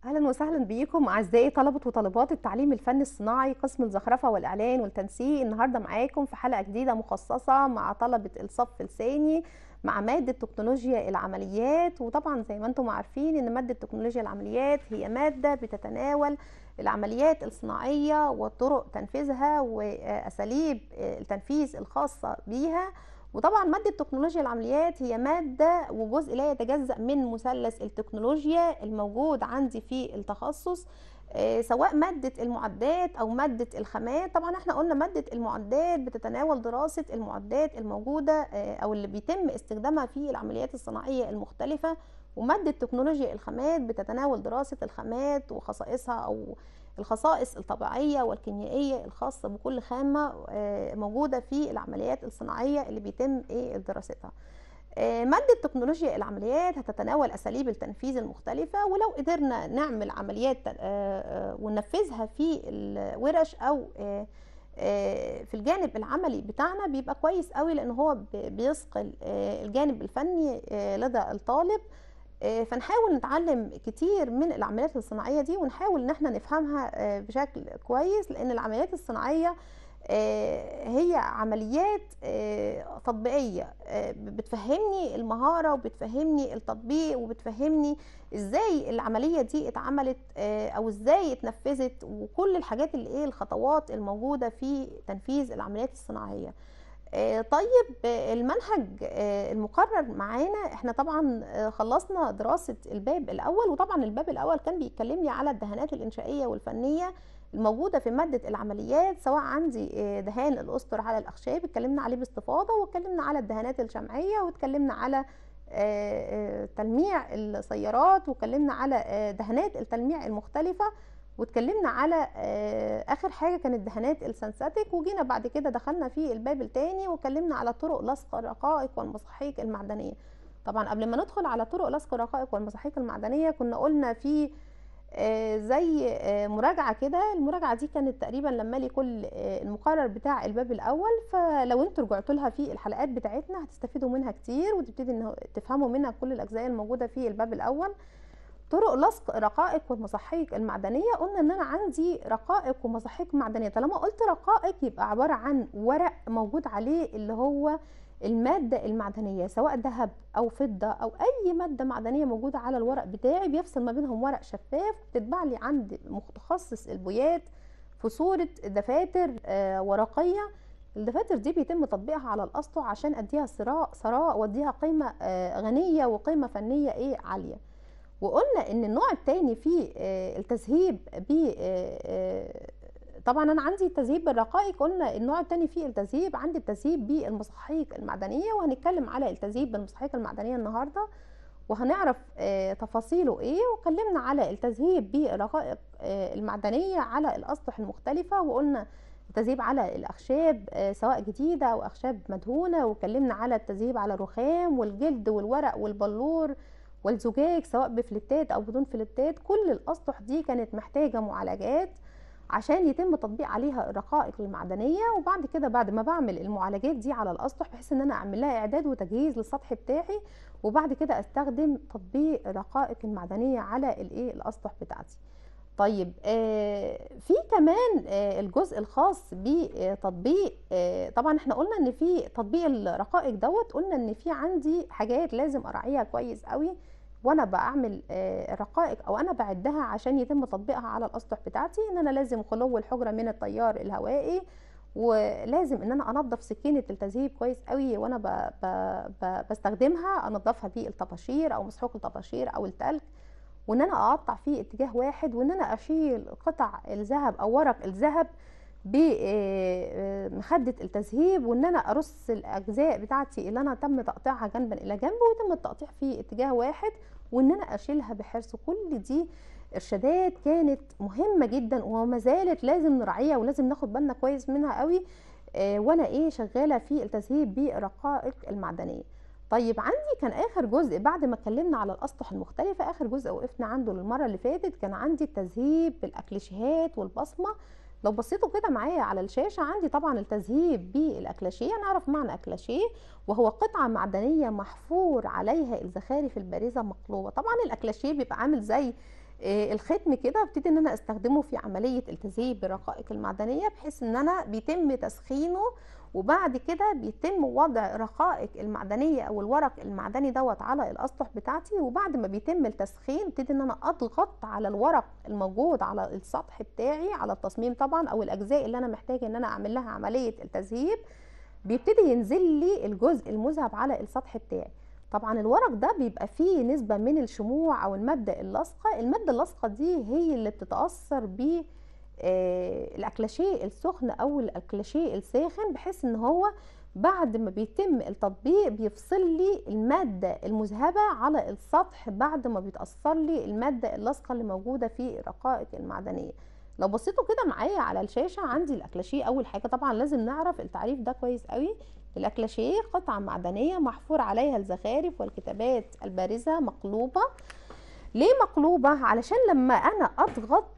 اهلا وسهلا بيكم اعزائي طلبه وطالبات التعليم الفني الصناعي قسم الزخرفه والاعلان والتنسيق النهارده معاكم في حلقه جديده مخصصه مع طلبه الصف الثاني مع ماده تكنولوجيا العمليات وطبعا زي ما انتم عارفين ان ماده تكنولوجيا العمليات هي ماده بتتناول العمليات الصناعيه وطرق تنفيذها واساليب التنفيذ الخاصه بيها وطبعا ماده تكنولوجيا العمليات هي ماده وجزء لا يتجزا من مثلث التكنولوجيا الموجود عندي في التخصص سواء مادة المعدات أو مادة الخامات طبعا احنا قلنا مادة المعدات بتتناول دراسة المعدات الموجودة أو اللي بيتم استخدامها في العمليات الصناعية المختلفة ومادة تكنولوجيا الخامات بتتناول دراسة الخامات وخصائصها أو الخصائص الطبيعية والكيميائية الخاصة بكل خامة موجودة في العمليات الصناعية اللي بيتم دراستها مادة تكنولوجيا العمليات هتتناول أساليب التنفيذ المختلفة ولو قدرنا نعمل عمليات وننفذها في الورش أو في الجانب العملي بتاعنا بيبقى كويس قوي لأن هو بيثقل الجانب الفني لدى الطالب فنحاول نتعلم كتير من العمليات الصناعيه دي ونحاول ان احنا نفهمها بشكل كويس لان العمليات الصناعيه هي عمليات تطبيقيه بتفهمني المهاره وبتفهمني التطبيق وبتفهمني ازاي العمليه دي اتعملت او ازاي اتنفذت وكل الحاجات اللي ايه الخطوات الموجوده في تنفيذ العمليات الصناعيه طيب المنهج المقرر معانا احنا طبعا خلصنا دراسة الباب الأول وطبعا الباب الأول كان بيتكلم لي على الدهانات الإنشائية والفنية الموجودة في مادة العمليات سواء عندي دهان الأسطر على الأخشاب اتكلمنا عليه باستفاضة واتكلمنا على الدهانات الشمعية واتكلمنا على تلميع السيارات واتكلمنا على دهانات التلميع المختلفة واتكلمنا على اخر حاجه كانت دهانات السنساتيك وجينا بعد كده دخلنا في الباب الثاني واتكلمنا على طرق لصق الرقائق والمصاحيق المعدنيه طبعا قبل ما ندخل على طرق لصق الرقائق والمصاحيق المعدنيه كنا قلنا في زي مراجعه كده المراجعه دي كانت تقريبا لما لي كل المقرر بتاع الباب الاول فلو انتوا رجعتوا لها في الحلقات بتاعتنا هتستفيدوا منها كتير وتبتدي ان تفهموا منها كل الاجزاء الموجوده في الباب الاول طرق لصق رقائق والمصاحيق المعدنيه قلنا ان انا عندي رقائق ومصاحيق معدنيه طالما قلت رقائق يبقى عباره عن ورق موجود عليه اللي هو الماده المعدنيه سواء ذهب او فضه او اي ماده معدنيه موجوده على الورق بتاعي بيفصل ما بينهم ورق شفاف بتتباع لي عند متخصص البويات في صوره دفاتر ورقيه الدفاتر دي بيتم تطبيقها على الاسطح عشان اديها ثراء ثراء واديها قيمه غنيه وقيمه فنيه ايه عاليه وقلنا ان النوع الثاني في التذهيب ب طبعا انا عندي التذهيب بالرقائق قلنا النوع الثاني فيه التذهيب عندي التذهيب بالمصاحيق المعدنيه وهنتكلم على التذهيب بالمصاحيق المعدنيه النهارده وهنعرف تفاصيله ايه وكلمنا على التذهيب بالرقائق المعدنيه على الاسطح المختلفه وقلنا التذهيب على الاخشاب سواء جديده او اخشاب مدهونه وكلمنا على التذهيب على الرخام والجلد والورق والبلور والزجاج سواء بفلتات او بدون فلتات كل الاسطح دي كانت محتاجه معالجات عشان يتم تطبيق عليها الرقائق المعدنيه وبعد كده بعد ما بعمل المعالجات دي على الاسطح بحيث ان انا اعمل لها اعداد وتجهيز للسطح بتاعي وبعد كده استخدم تطبيق الرقائق المعدنيه على الايه الاسطح بتاعتي طيب آه في كمان آه الجزء الخاص بتطبيق آه طبعا احنا قلنا ان في تطبيق الرقائق دوت قلنا ان في عندي حاجات لازم اراعيها كويس قوي وانا بعمل الرقائق او انا بعدها عشان يتم تطبيقها على الاسطح بتاعتي ان انا لازم خلو الحجره من التيار الهوائي ولازم ان انا انضف سكينه التذهيب كويس قوي وانا ب ب ب بستخدمها انضفها بالطباشير او مسحوق الطباشير او التلج وان انا اقطع في اتجاه واحد وان انا اشيل قطع الذهب او ورق الذهب بمخدة التذهيب وان انا ارص الاجزاء بتاعتي اللي انا تم تقطيعها جنبا الى جنب ويتم التقطيع في اتجاه واحد وان انا اشيلها بحرص كل دي ارشادات كانت مهمة جدا وما زالت لازم نراعيها ولازم ناخد بالنا كويس منها قوي وانا ايه شغالة في التذهيب بالرقائق المعدنية طيب عندي كان اخر جزء بعد ما اتكلمنا على الاسطح المختلفه اخر جزء وقفنا عنده المره اللي فاتت كان عندي التذهيب بالاكليشيهات والبصمه لو بصيتوا كده معايا على الشاشه عندي طبعا التذهيب بالاكلاشيه نعرف معنى اكلاشيه وهو قطعه معدنيه محفور عليها الزخارف البارزه مقلوبه طبعا الاكلاشيه بيبقى عامل زي آه، الختم كده ابتدي ان انا استخدمه في عمليه التزييب بالرقائق المعدنيه بحيث ان انا بيتم تسخينه وبعد كده بيتم وضع الرقائق المعدنيه او الورق المعدني دوت على الاسطح بتاعتي وبعد ما بيتم التسخين ابتدي ان انا اضغط على الورق الموجود على السطح بتاعي على التصميم طبعا او الاجزاء اللي انا محتاجه ان انا اعمل لها عمليه التذهيب بيبتدي ينزل لي الجزء المذهب على السطح بتاعي طبعا الورق ده بيبقى فيه نسبة من الشموع أو المادة اللاصقة المادة اللاصقة دي هي اللي بتتأثر ب آه، الأكلاشيه السخن أو الأكلاشيه الساخن بحيث إن هو بعد ما بيتم التطبيق بيفصل لي المادة المذهبة على السطح بعد ما بيتأثر لي المادة اللاصقة اللي موجودة في الرقائق المعدنية لو بصيتوا كده معايا على الشاشة عندي الأكلاشيه أول حاجة طبعا لازم نعرف التعريف ده كويس قوي الأكلاشيه قطعة معدنية محفور عليها الزخارف والكتابات البارزة مقلوبة ليه مقلوبة؟ علشان لما أنا أضغط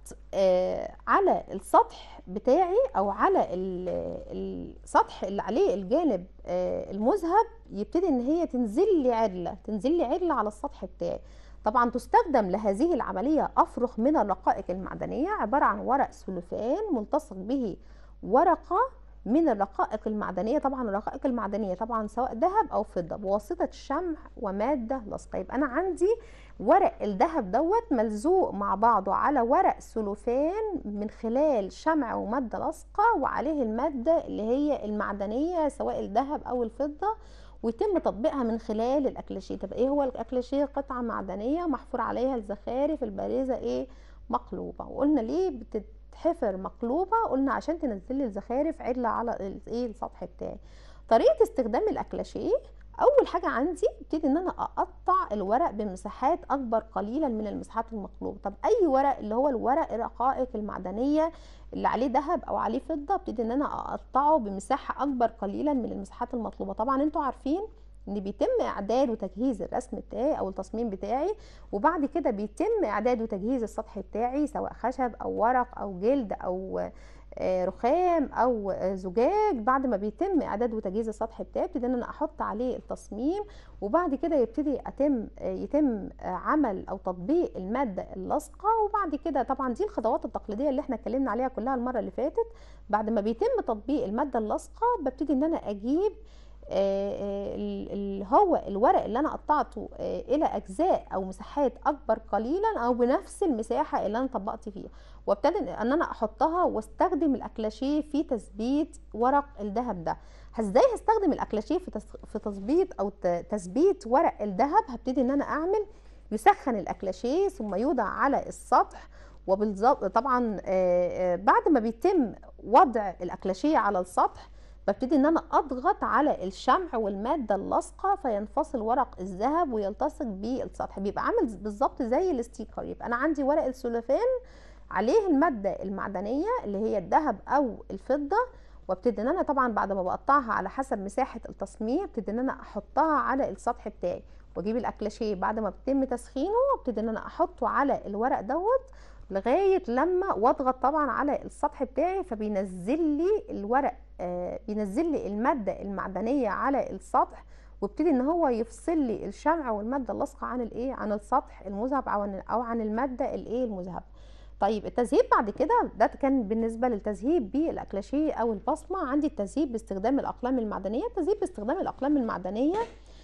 آه على السطح بتاعي أو على ال- السطح اللي عليه الجانب آه المذهب يبتدي إن هي تنزل لي عدلة تنزل لي عدلة على السطح بتاعي طبعا تستخدم لهذه العملية أفرخ من الرقائق المعدنية عبارة عن ورق سلوفان ملتصق به ورقة من الرقائق المعدنية طبعا الرقائق المعدنية طبعا سواء ذهب أو فضة بواسطة شمع ومادة لاصقة يبقى أنا عندي ورق الذهب دوت ملزوق مع بعضه على ورق سلوفان من خلال شمع ومادة لاصقة وعليه المادة اللي هي المعدنية سواء الذهب أو الفضة ويتم تطبيقها من خلال الأكلاشيه طب إيه هو الأكلاشيه قطعة معدنية محفور عليها الزخارف البارزة إيه مقلوبة وقلنا ليه بتتحفر مقلوبة قلنا عشان تنزل لي الزخارف عدلة على الايه السطح بتاعي طريقة استخدام الأكلاشيه اول حاجه عندي ابتدي ان انا اقطع الورق بمساحات اكبر قليلا من المساحات المطلوبه طب اي ورق اللي هو الورق الرقائق المعدنيه اللي عليه ذهب او عليه فضه ابتدي ان انا اقطعه بمساحه اكبر قليلا من المساحات المطلوبه طبعا انتوا عارفين ان بيتم اعداد وتجهيز الرسم بتاعي او التصميم بتاعي وبعد كده بيتم اعداد وتجهيز السطح بتاعي سواء خشب او ورق او جلد او آه، رخام او آه، زجاج بعد ما بيتم اعداد وتجهيز السطح بتاعي ابتدي ان انا احط عليه التصميم وبعد كده يبتدي اتم آه، يتم آه، عمل او تطبيق الماده اللاصقه وبعد كده طبعا دي الخطوات التقليديه اللي احنا اتكلمنا عليها كلها المره اللي فاتت بعد ما بيتم تطبيق الماده اللاصقه ببتدي ان انا اجيب آه، آه، ال- ال- هو الورق اللي انا قطعته آه، الى اجزاء او مساحات اكبر قليلا او بنفس المساحه اللي انا طبقت فيها وابتدي ان انا احطها واستخدم الاكلاشيه في تثبيت ورق الذهب ده ازاي هستخدم الاكلاشيه في تس- في تثبيت او ت- تثبيت ورق الذهب هبتدي ان انا اعمل يسخن الاكلاشيه ثم يوضع على السطح وبالظبط طبعا آه، آه، بعد ما بيتم وضع الاكلاشيه على السطح ببتدي ان انا اضغط على الشمع والماده اللاصقه فينفصل ورق الذهب ويلتصق بالسطح بيبقى عامل بالظبط زي الستيكر يبقى انا عندي ورق السلوفان عليه الماده المعدنيه اللي هي الذهب او الفضه وابتدي ان انا طبعا بعد ما بقطعها على حسب مساحه التصميم ابتدي ان انا احطها على السطح بتاعي واجيب الاكلاشيه بعد ما بيتم تسخينه ابتدي ان انا احطه على الورق دوت لغايه لما واضغط طبعا على السطح بتاعي فبينزل لي الورق آه بينزل لي الماده المعدنيه على السطح وابتدي ان هو يفصل لي الشمع والماده اللاصقه عن الايه عن السطح المذهب او عن او عن الماده الايه المذهبه طيب التذهيب بعد كده ده كان بالنسبه للتذهيب بالاكلاشيه او البصمه عندي التذهيب باستخدام الاقلام المعدنيه التذهيب باستخدام الاقلام المعدنيه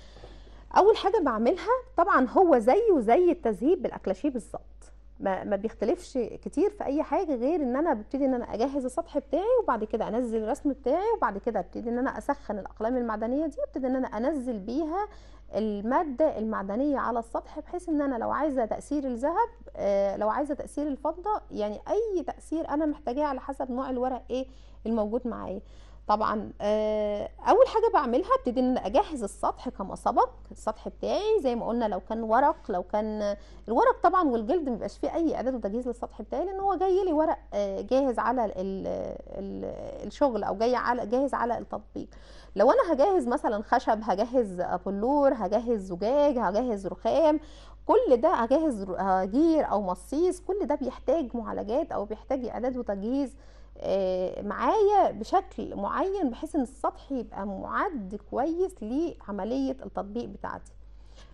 اول حاجه بعملها طبعا هو زيه زي التذهيب بالاكلاشيه بالظبط ما, ما بيختلفش كتير في اي حاجه غير ان انا ببتدي ان انا اجهز السطح بتاعي وبعد كده انزل الرسم بتاعي وبعد كده ابتدي ان انا اسخن الاقلام المعدنيه دي ابتدي ان انا انزل بيها الماده المعدنيه على السطح بحيث ان انا لو عايزه تاثير الذهب آه لو عايزه تاثير الفضه يعني اي تاثير انا محتاجاه على حسب نوع الورق ايه الموجود معايا طبعا آه، اول حاجه بعملها ابتدي ان أنا اجهز السطح كما سبق السطح بتاعي زي ما قلنا لو كان ورق لو كان الورق طبعا والجلد مبيبقاش فيه اي اعداد وتجهيز للسطح بتاعي لان هو جاي لي ورق آه، جاهز على ال ال الشغل او جاي على جاهز على التطبيق لو انا هجهز مثلا خشب هجهز بلور هجهز زجاج هجهز رخام كل ده هجهز ر- هجير او مصيص كل ده بيحتاج معالجات او بيحتاج اعداد وتجهيز آه، معايا بشكل معين بحيث ان السطح يبقى معد كويس لعمليه التطبيق بتاعتي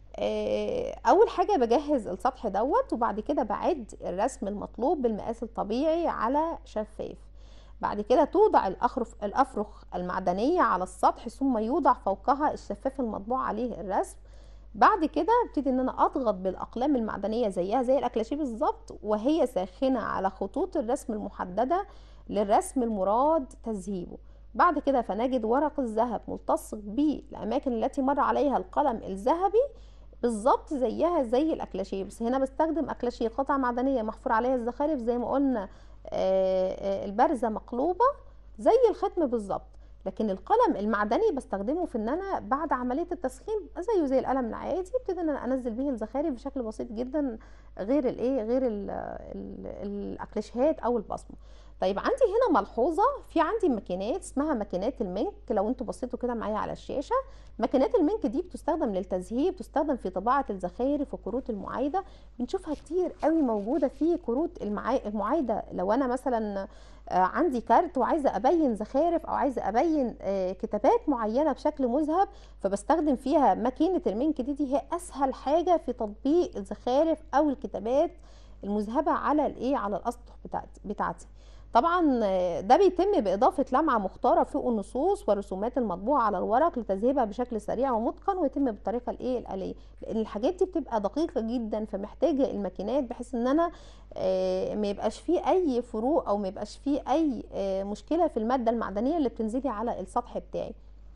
آه، اول حاجه بجهز السطح دوت وبعد كده بعد الرسم المطلوب بالمقاس الطبيعي على شفاف بعد كده توضع الأخرف الأفرخ المعدنية على السطح ثم يوضع فوقها الشفاف المطبوع عليه الرسم بعد كده ابتدي ان انا اضغط بالاقلام المعدنيه زيها زي الاكلاشيه بالظبط وهي ساخنه على خطوط الرسم المحدده للرسم المراد تذهيبه بعد كده فنجد ورق الذهب ملتصق بالاماكن التي مر عليها القلم الذهبي بالظبط زيها زي الاكلاشيه بس هنا بستخدم اكلاشيه قطعه معدنيه محفور عليها الزخارف زي ما قلنا آه، آه، البرزه مقلوبه زي الختم بالظبط لكن القلم المعدني بستخدمه في ان انا بعد عمليه التسخين زيه زي القلم العادي ابتدي ان انا انزل به الزخارف بشكل بسيط جدا غير الايه غير ال ال الاكليشهات او البصمه طيب عندي هنا ملحوظه في عندي ماكينات اسمها ماكينات المنك لو انتوا بصيتوا كده معايا على الشاشه ماكينات المنك دي بتستخدم للتزهير بتستخدم في طباعه الزخارف وكروت المعايده بنشوفها كتير قوي موجوده في كروت المعاي- المعايده لو انا مثلا آه، عندي كارت وعايزه ابين زخارف او عايزه ابين آه، كتابات معينه بشكل مذهب فبستخدم فيها ماكينه المنك دي دي هي اسهل حاجه في تطبيق الزخارف او الكتابات المذهبه على الايه على الاسطح بتاعتي بتاعتي طبعا آه، ده بيتم باضافه لمعه مختاره فوق النصوص والرسومات المطبوعه على الورق لتذهيبها بشكل سريع ومتقن ويتم بالطريقه الايه الاليه لان الحاجات دي بتبقى دقيقه جدا فمحتاجه الماكينات بحيث ان انا آه، ما يبقاش فيه اي فروق او ما يبقاش فيه اي آه، مشكله في الماده المعدنيه اللي بتنزلي على السطح بتاعي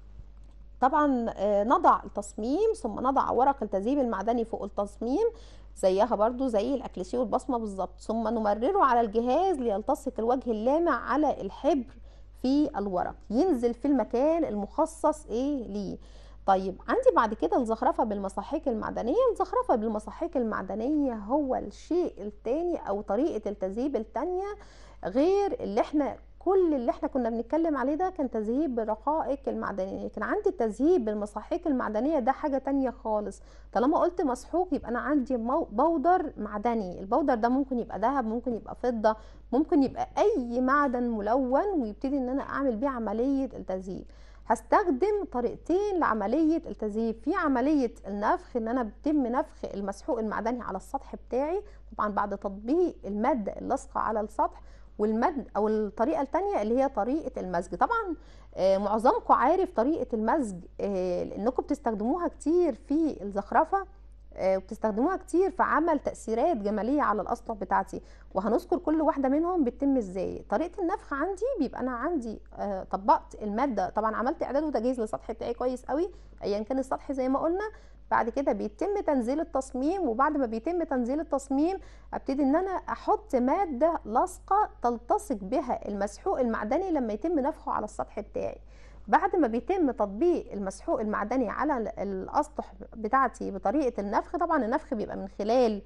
طبعا آه، نضع التصميم ثم نضع ورق التذهيب المعدني فوق التصميم زيها برضو زي الاكليشيه والبصمه بالظبط ثم نمرره على الجهاز ليلتصق الوجه اللامع على الحبر في الورق ينزل في المكان المخصص ايه ليه طيب عندي بعد كده الزخرفه بالمصاحيك المعدنيه الزخرفه بالمصاحيك المعدنيه هو الشيء التاني او طريقه التذهيب التانيه غير اللي احنا كل اللي احنا كنا بنتكلم عليه ده كان تذهيب بالرقائق المعدنيه لكن عندي التذهيب بالمصاحيك المعدنيه ده حاجه تانية خالص طالما قلت مسحوق يبقى انا عندي مو- بودر معدني البودر ده ممكن يبقى ذهب ممكن يبقى فضه ممكن يبقى اي معدن ملون ويبتدي ان انا اعمل بيه عمليه التذهيب هستخدم طريقتين لعمليه التذهيب في عمليه النفخ ان انا بتم نفخ المسحوق المعدني على السطح بتاعي طبعا بعد تطبيق الماده اللاصقه على السطح والمد او الطريقه الثانيه اللي هي طريقه المزج طبعا آه، معظمكم عارف طريقه المزج آه، لانكم بتستخدموها كتير في الزخرفه آه، وبتستخدموها كتير في عمل تأثيرات جمالية على الأسطح بتاعتي وهنذكر كل واحدة منهم بتتم ازاي طريقة النفخ عندي بيبقى أنا عندي آه، طبقت المادة طبعا عملت إعداد وتجهيز للسطح بتاعي كويس قوي أيا كان السطح زي ما قلنا بعد كده بيتم تنزيل التصميم وبعد ما بيتم تنزيل التصميم ابتدي ان انا احط ماده لاصقه تلتصق بها المسحوق المعدني لما يتم نفخه على السطح بتاعي بعد ما بيتم تطبيق المسحوق المعدني على ال- الاسطح بتاعتي بطريقه النفخ طبعا النفخ بيبقى من خلال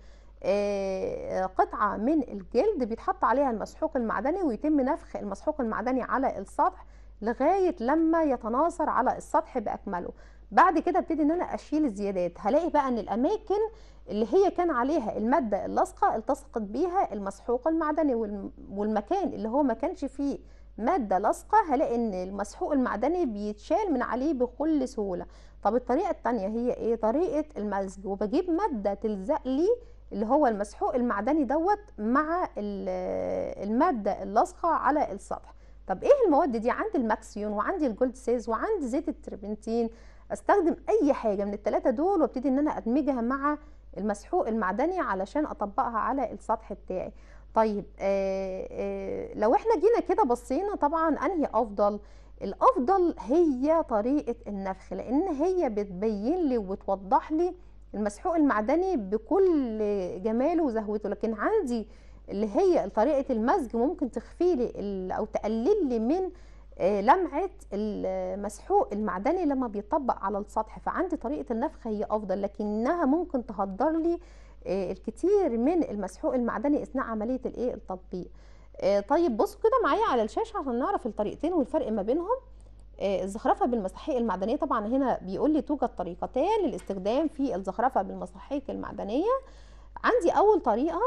آه، قطعه من الجلد بيتحط عليها المسحوق المعدني ويتم نفخ المسحوق المعدني على السطح لغايه لما يتناثر على السطح باكمله بعد كده ابتدي ان انا اشيل الزيادات هلاقي بقى ان الاماكن اللي هي كان عليها الماده اللاصقه التصقت بيها المسحوق المعدني والم- والمكان اللي هو ما كانش فيه ماده لاصقه هلاقي ان المسحوق المعدني بيتشال من عليه بكل سهوله طب الطريقه التانية هي ايه طريقه المزج وبجيب ماده تلزق لي اللي هو المسحوق المعدني دوت مع ال- الماده اللاصقه على السطح طب ايه المواد دي عندي الماكسيون وعندي الجولد سيز وعندي زيت التربنتين استخدم اي حاجه من الثلاثه دول وابتدي ان انا ادمجها مع المسحوق المعدني علشان اطبقها على السطح بتاعي طيب آه آه لو احنا جينا كده بصينا طبعا انهي افضل الافضل هي طريقه النفخ لان هي بتبين لي وبتوضح لي المسحوق المعدني بكل جماله وزهوته لكن عندي اللي هي طريقه المزج ممكن تخفي لي ال- او تقلل لي من آه، لمعه المسحوق المعدني لما بيطبق على السطح فعندي طريقه النفخ هي افضل لكنها ممكن تهدر لي آه، الكثير من المسحوق المعدني اثناء عمليه الايه التطبيق آه، طيب بصوا كده معايا على الشاشه عشان نعرف الطريقتين والفرق ما بينهم آه، الزخرفه بالمساحيق المعدنيه طبعا هنا بيقول لي توجد طريقتان للاستخدام في الزخرفه بالمساحيق المعدنيه عندي اول طريقه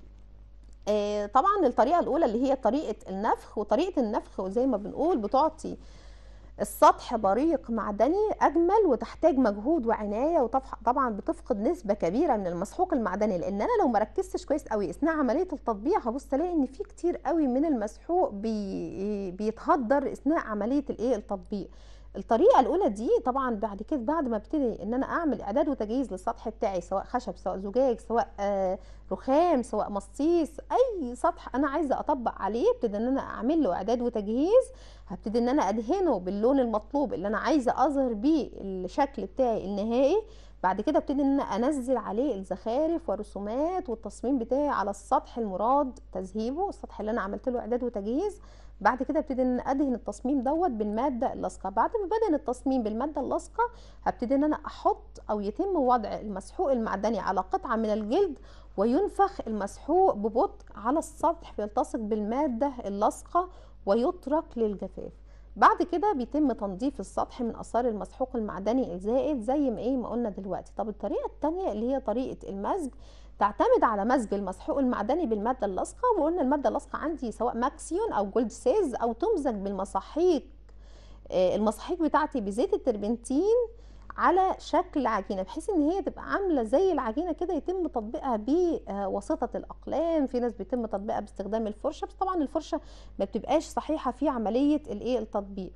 آه، طبعا الطريقه الاولى اللي هي طريقه النفخ وطريقه النفخ وزي ما بنقول بتعطي السطح بريق معدني اجمل وتحتاج مجهود وعنايه وطبعا بتفقد نسبه كبيره من المسحوق المعدني لان انا لو مركزتش كويس قوي اثناء عمليه التطبيع هبص الاقي ان في كتير قوي من المسحوق بي بيتهدر اثناء عمليه الايه التطبيق الطريقه الاولى دي طبعا بعد كده بعد ما ابتدي ان انا اعمل اعداد وتجهيز للسطح بتاعي سواء خشب سواء زجاج سواء آه رخام سواء مصيص اي سطح انا عايزه اطبق عليه ابتدي ان انا اعمل له اعداد وتجهيز هبتدي ان انا ادهنه باللون المطلوب اللي انا عايزه اظهر بيه الشكل بتاعي النهائي بعد كده ابتدي ان انا انزل عليه الزخارف والرسومات والتصميم بتاعي على السطح المراد تذهيبه السطح اللي انا عملت له اعداد وتجهيز بعد كده ابتدي ان ادهن التصميم دوت بالماده اللاصقه بعد ما بدهن التصميم بالماده اللاصقه هبتدي ان انا احط او يتم وضع المسحوق المعدني على قطعه من الجلد وينفخ المسحوق ببطء على السطح فيلتصق بالماده اللاصقه ويترك للجفاف بعد كده بيتم تنظيف السطح من اثار المسحوق المعدني الزائد زي ما ايه ما قلنا دلوقتي طب الطريقه الثانيه اللي هي طريقه المزج تعتمد على مزج المسحوق المعدني بالماده اللاصقه وقلنا الماده اللاصقه عندي سواء ماكسيون او جولد سيز او تمزج بالمصاحيق المصاحيق بتاعتي بزيت التربنتين على شكل عجينه بحيث ان هي تبقى عامله زي العجينه كده يتم تطبيقها بواسطه الاقلام في ناس بيتم تطبيقها باستخدام الفرشه بس طبعا الفرشه ما بتبقاش صحيحه في عمليه الايه التطبيق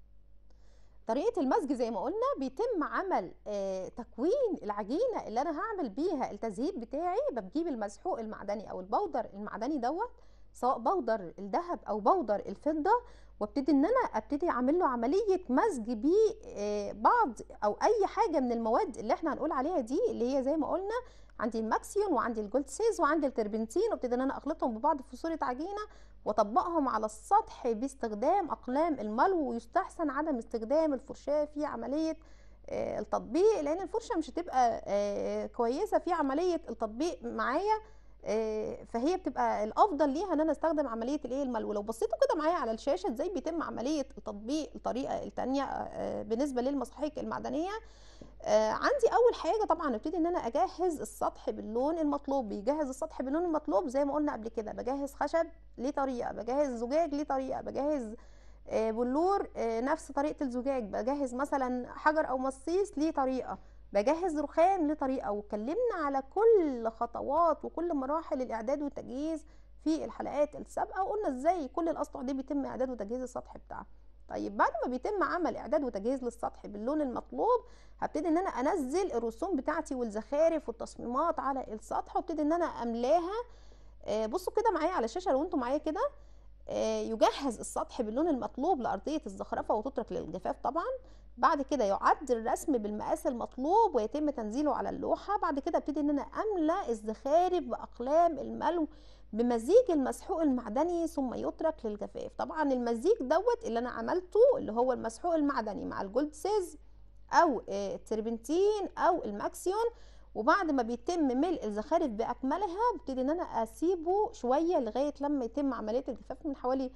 طريقه المزج زي ما قلنا بيتم عمل آه تكوين العجينه اللي انا هعمل بيها التزييت بتاعي بجيب المسحوق المعدني او البودر المعدني دوت سواء بودر الذهب او بودر الفضه وابتدي ان انا ابتدي اعمل له عمليه مزج ببعض او اي حاجه من المواد اللي احنا هنقول عليها دي اللي هي زي ما قلنا عندي الماكسيون وعندي الجولد سيز وعندي التربنتين وابتدي ان انا اخلطهم ببعض في صوره عجينه واطبقهم على السطح باستخدام اقلام الملو ويستحسن عدم استخدام الفرشاه في عمليه التطبيق لان الفرشه مش هتبقى كويسه في عمليه التطبيق معايا فهي بتبقى الافضل ليها ان انا استخدم عمليه الايه الملو لو بصيتوا كده معايا على الشاشه ازاي بيتم عمليه التطبيق الطريقه الثانيه بالنسبه للمصاحيق المعدنيه عندي اول حاجه طبعا ابتدي ان انا اجهز السطح باللون المطلوب بيجهز السطح باللون المطلوب زي ما قلنا قبل كده بجهز خشب ليه طريقه بجهز زجاج ليه طريقه بجهز بلور نفس طريقه الزجاج بجهز مثلا حجر او مصيص ليه طريقه بجهز رخام لطريقه واتكلمنا على كل خطوات وكل مراحل الاعداد والتجهيز في الحلقات السابقه وقلنا ازاي كل الاسطح دي بيتم اعداد وتجهيز السطح بتاعها طيب بعد ما بيتم عمل اعداد وتجهيز للسطح باللون المطلوب هبتدي ان انا انزل الرسوم بتاعتي والزخارف والتصميمات على السطح وابتدي ان انا املاها بصوا كده معايا على الشاشه لو انتم معايا كده يجهز السطح باللون المطلوب لارضيه الزخرفه وتترك للجفاف طبعا بعد كده يعد الرسم بالمقاس المطلوب ويتم تنزيله على اللوحه بعد كده ابتدي ان انا املا الزخارف باقلام الملو بمزيج المسحوق المعدني ثم يترك للجفاف طبعا المزيج دوت اللي انا عملته اللي هو المسحوق المعدني مع الجولد سيز او التربنتين او الماكسيون وبعد ما بيتم ملء الزخارف باكملها ببتدي ان انا اسيبه شويه لغايه لما يتم عمليه الجفاف من حوالي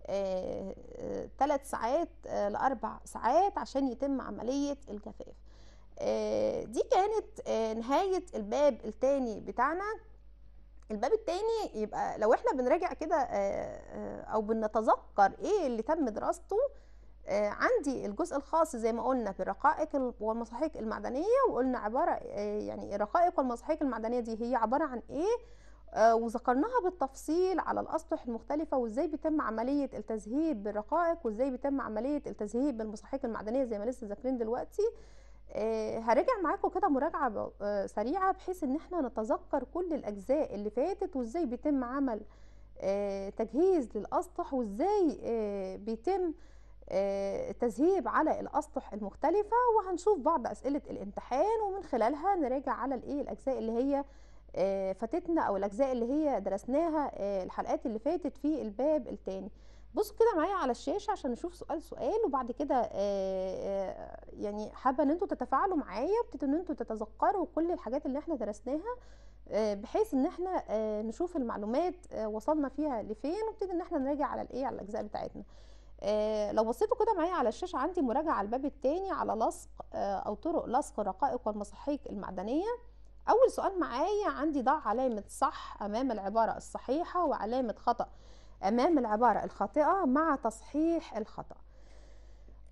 ثلاث ساعات آه لاربع ساعات عشان يتم عمليه الجفاف آه دي كانت آه نهايه الباب الثاني بتاعنا الباب الثاني يبقى لو احنا بنراجع كده او بنتذكر ايه اللي تم دراسته عندي الجزء الخاص زي ما قلنا بالرقائق والمصاحيق المعدنيه وقلنا عباره يعني الرقائق والمصاحيق المعدنيه دي هي عباره عن ايه وذكرناها بالتفصيل على الاسطح المختلفه وازاي بيتم عمليه التذهيب بالرقائق وازاي بيتم عمليه التذهيب بالمصاحيق المعدنيه زي ما لسه ذاكرين دلوقتي هرجع معاكم كده مراجعه سريعه بحيث ان احنا نتذكر كل الاجزاء اللي فاتت وازاي بيتم عمل تجهيز للاسطح وازاي بيتم تذهيب على الاسطح المختلفه وهنشوف بعض اسئله الامتحان ومن خلالها نراجع على الايه الاجزاء اللي هي فاتتنا او الاجزاء اللي هي درسناها الحلقات اللي فاتت في الباب الثاني بصوا كده معايا على الشاشه عشان نشوف سؤال سؤال وبعد كده يعني حابه ان انتوا تتفاعلوا معايا وابتدوا ان انتوا تتذكروا كل الحاجات اللي احنا درسناها بحيث ان احنا نشوف المعلومات وصلنا فيها لفين وابتدي ان احنا نراجع على الايه على الاجزاء بتاعتنا لو بصيتوا كده معايا على الشاشه عندي مراجعه على الباب الثاني على لصق او طرق لصق الرقائق والمصاحيق المعدنيه اول سؤال معايا عندي ضع علامه صح امام العباره الصحيحه وعلامه خطا امام العباره الخاطئه مع تصحيح الخطا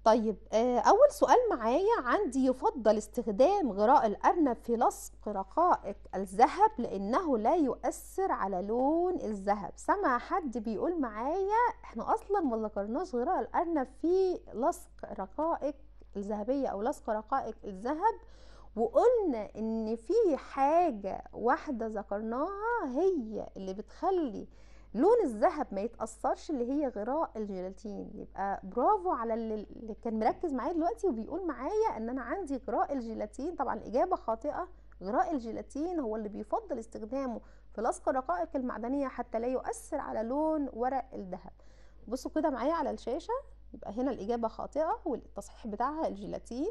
طيب آه، أول سؤال معايا عندي يفضل استخدام غراء الأرنب في لصق رقائق الذهب لأنه لا يؤثر على لون الذهب سمع حد بيقول معايا احنا أصلا ما ذكرناش غراء الأرنب في لصق رقائق الذهبية أو لصق رقائق الذهب وقلنا ان في حاجة واحدة ذكرناها هي اللي بتخلي لون الذهب ما يتأثرش اللي هي غراء الجيلاتين يبقى برافو على اللي اللي كان مركز معايا دلوقتي وبيقول معايا ان انا عندي غراء الجيلاتين طبعا الإجابة خاطئة غراء الجيلاتين هو اللي بيفضل استخدامه في لصق الرقائق المعدنية حتى لا يؤثر على لون ورق الذهب بصوا كده معايا على الشاشة يبقى هنا الإجابة خاطئة والتصحيح بتاعها الجيلاتين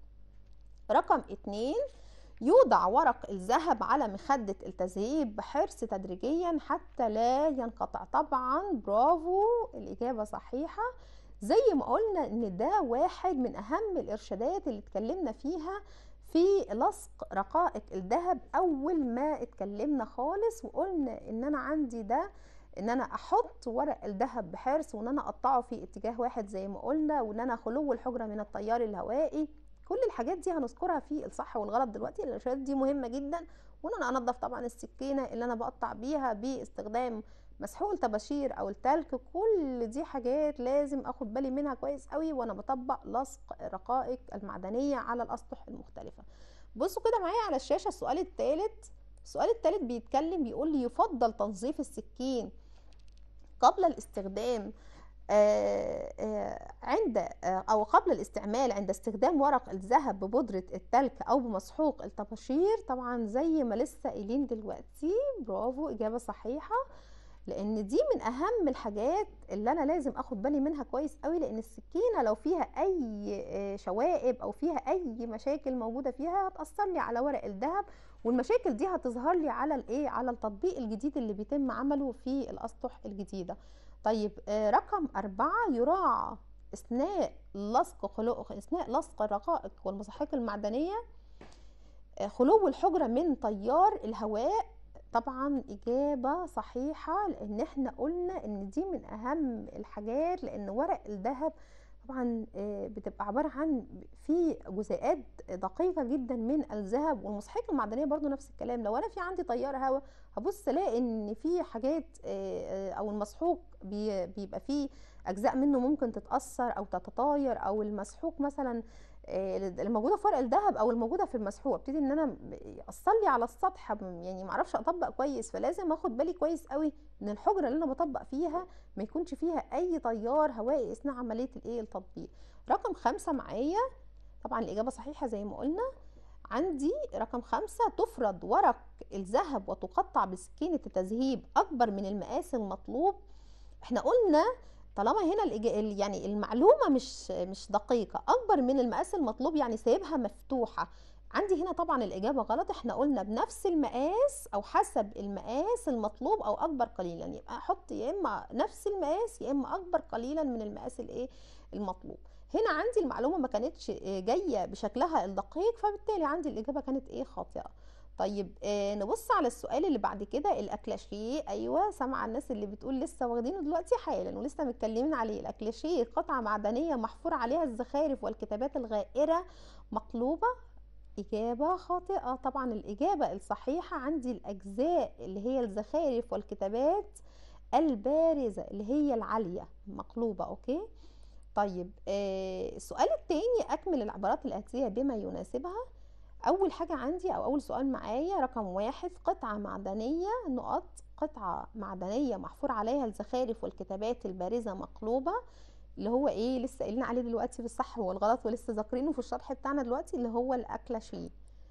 رقم اتنين يوضع ورق الذهب على مخدة التذهيب بحرص تدريجيا حتى لا ينقطع طبعا برافو الإجابة صحيحة زي ما قلنا ان ده واحد من اهم الارشادات اللي اتكلمنا فيها في لصق رقائق الذهب اول ما اتكلمنا خالص وقلنا ان انا عندي ده ان انا احط ورق الذهب بحرص وان انا اقطعه في اتجاه واحد زي ما قلنا وان انا خلو الحجره من التيار الهوائي كل الحاجات دي هنذكرها في الصح والغلط دلوقتي الارشادات دي مهمه جدا وان انا انضف طبعا السكينه اللي انا بقطع بيها باستخدام مسحوق الطباشير او التلك كل دي حاجات لازم اخد بالي منها كويس قوي وانا بطبق لصق الرقائق المعدنيه على الاسطح المختلفه بصوا كده معايا على الشاشه السؤال الثالث السؤال الثالث بيتكلم بيقول لي يفضل تنظيف السكين قبل الاستخدام آه، آه، عند آه، او قبل الاستعمال عند استخدام ورق الذهب ببودرة التلك او بمسحوق الطباشير طبعا زي ما لسه قايلين دلوقتي برافو اجابة صحيحة لان دي من اهم الحاجات اللي انا لازم اخد بالي منها كويس قوي لان السكينه لو فيها اي شوائب او فيها اي مشاكل موجوده فيها هتاثر لي على ورق الذهب والمشاكل دي هتظهر لي على الايه على التطبيق الجديد اللي بيتم عمله في الاسطح الجديده طيب آه، رقم أربعة يراعى أثناء لصق خلو أثناء لصق الرقائق والمساحيق المعدنية آه، خلو الحجرة من تيار الهواء طبعا إجابة صحيحة لأن احنا قلنا إن دي من أهم الحاجات لأن ورق الذهب طبعا آه، بتبقى عبارة عن في جزيئات دقيقة جدا من الذهب والمسحيق المعدنية برضو نفس الكلام لو أنا في عندي تيار هواء هبص الاقي ان في حاجات آه، آه، او المسحوق بي- بيبقى فيه اجزاء منه ممكن تتاثر او تتطاير او المسحوق مثلا آه، الموجوده في ورق الذهب او الموجوده في المسحوق ابتدي ان انا ياثر لي على السطح يعني ما اعرفش اطبق كويس فلازم اخد بالي كويس قوي ان الحجره اللي انا بطبق فيها ما يكونش فيها اي تيار هوائي اثناء عمليه الايه التطبيق رقم خمسة معايا طبعا الاجابه صحيحه زي ما قلنا عندي رقم خمسة تفرد ورق الذهب وتقطع بسكينة التذهيب أكبر من المقاس المطلوب احنا قلنا طالما هنا الإج- ال- يعني المعلومة مش مش دقيقة أكبر من المقاس المطلوب يعني سايبها مفتوحة عندي هنا طبعا الإجابة غلط احنا قلنا بنفس المقاس أو حسب المقاس المطلوب أو أكبر قليلا يبقى أحط يا إما نفس المقاس يا إما أكبر قليلا من المقاس الإيه المطلوب هنا عندي المعلومة ما كانتش آه، جاية بشكلها الدقيق فبالتالي عندي الإجابة كانت إيه خاطئة طيب آه نبص على السؤال اللي بعد كده الأكلاشيه أيوة سامعة الناس اللي بتقول لسه واخدينه دلوقتي حالا ولسه متكلمين عليه الأكلاشيه قطعة معدنية محفور عليها الزخارف والكتابات الغائرة مقلوبة إجابة خاطئة طبعا الإجابة الصحيحة عندي الأجزاء اللي هي الزخارف والكتابات البارزة اللي هي العالية مقلوبة أوكي طيب آه السؤال التاني أكمل العبارات الآتية بما يناسبها أول حاجة عندي أو أول سؤال معايا رقم واحد قطعة معدنية نقط قطعة معدنية محفور عليها الزخارف والكتابات البارزة مقلوبة اللي هو ايه لسه قايلين عليه دلوقتي في الصح والغلط ولسه ذاكرينه في الشرح بتاعنا دلوقتي اللي هو الأكلاشيه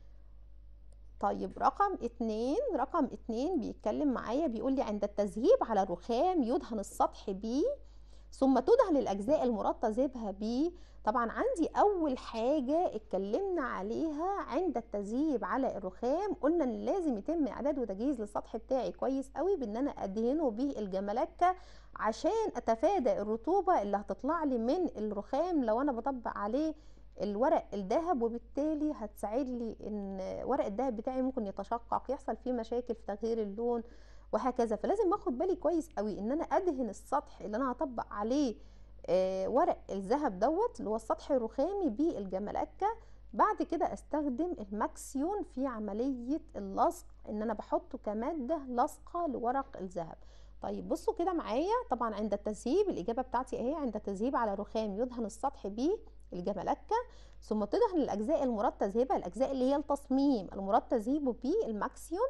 طيب رقم اتنين رقم اتنين بيتكلم معايا بيقول لي عند التذهيب على الرخام يدهن السطح بيه ثم تدهن الأجزاء المراد تذهيبها بيه طبعا عندي أول حاجة اتكلمنا عليها عند التذهيب على الرخام قلنا إن لازم يتم إعداد وتجهيز للسطح بتاعي كويس قوي بإن أنا أدهنه بالجملكة عشان أتفادى الرطوبة اللي هتطلع لي من الرخام لو أنا بطبق عليه الورق الذهب وبالتالي هتساعد لي ان ورق الذهب بتاعي ممكن يتشقق يحصل فيه مشاكل في تغيير اللون وهكذا فلازم اخد بالي كويس قوي ان انا ادهن السطح اللي انا هطبق عليه آه، ورق الذهب دوت اللي هو السطح الرخامي بالجملكه بعد كده استخدم الماكسيون في عمليه اللصق ان انا بحطه كماده لاصقه لورق الذهب طيب بصوا كده معايا طبعا عند التذهيب الاجابه بتاعتي اهي عند التذهيب على رخام يدهن السطح بالجملكه ثم تدهن الاجزاء المراد تذهيبها الاجزاء اللي هي التصميم المراد تذهيبه بالماكسيون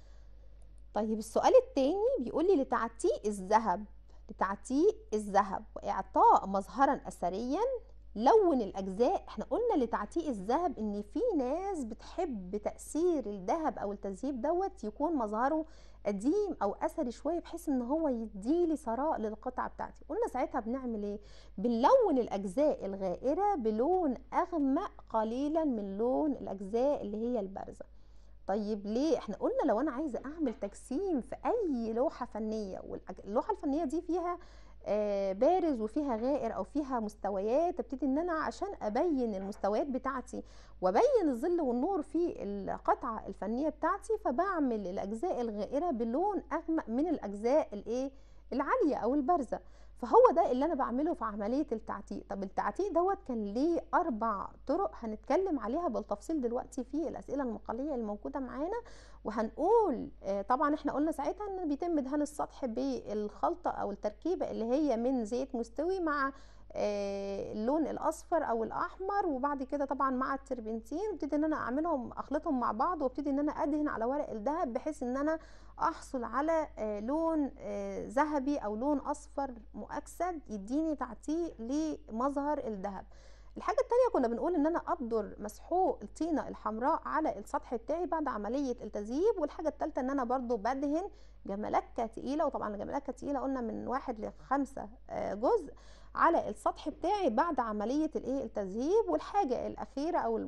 طيب السؤال التاني بيقول لي لتعتيق الذهب لتعتيق الذهب واعطاء مظهرا اثريا لون الاجزاء احنا قلنا لتعتيق الذهب ان في ناس بتحب تاثير الذهب او التذهيب دوت يكون مظهره قديم او اثري شويه بحيث ان هو يديلي ثراء للقطعه بتاعتي قلنا ساعتها بنعمل ايه بنلون الاجزاء الغائره بلون اغمق قليلا من لون الاجزاء اللي هي البارزه طيب ليه احنا قلنا لو انا عايزه اعمل تجسيم في اي لوحه فنيه واللوحه الفنيه دي فيها آه، بارز وفيها غائر او فيها مستويات ابتدي ان انا عشان ابين المستويات بتاعتي وابين الظل والنور في القطعه الفنيه بتاعتي فبعمل الاجزاء الغائره بلون اغمق من الاجزاء الايه العاليه او البارزه فهو ده اللي انا بعمله في عمليه التعتيق طب التعتيق دوت كان ليه اربع طرق هنتكلم عليها بالتفصيل دلوقتي في الاسئله المقاليه الموجوده معانا وهنقول آه، طبعا احنا قلنا ساعتها ان بيتم دهان السطح بالخلطه او التركيبه اللي هي من زيت مستوي مع آه، اللون الاصفر او الاحمر وبعد كده طبعا مع التربنتين ابتدي ان انا اعملهم اخلطهم مع بعض وابتدي ان انا ادهن على ورق الذهب بحيث ان انا احصل على آه، لون آه، ذهبي او لون اصفر مؤكسد يديني تعتيق لمظهر الذهب الحاجة التانية كنا بنقول ان انا ابدر مسحوق الطينة الحمراء على السطح بتاعي بعد عملية التذييب والحاجة التالتة ان انا برضو بدهن جملكة تقيلة وطبعا الجملكة تقيلة قلنا من واحد لخمسة جزء على السطح بتاعي بعد عملية الايه التذهيب والحاجة الاخيرة او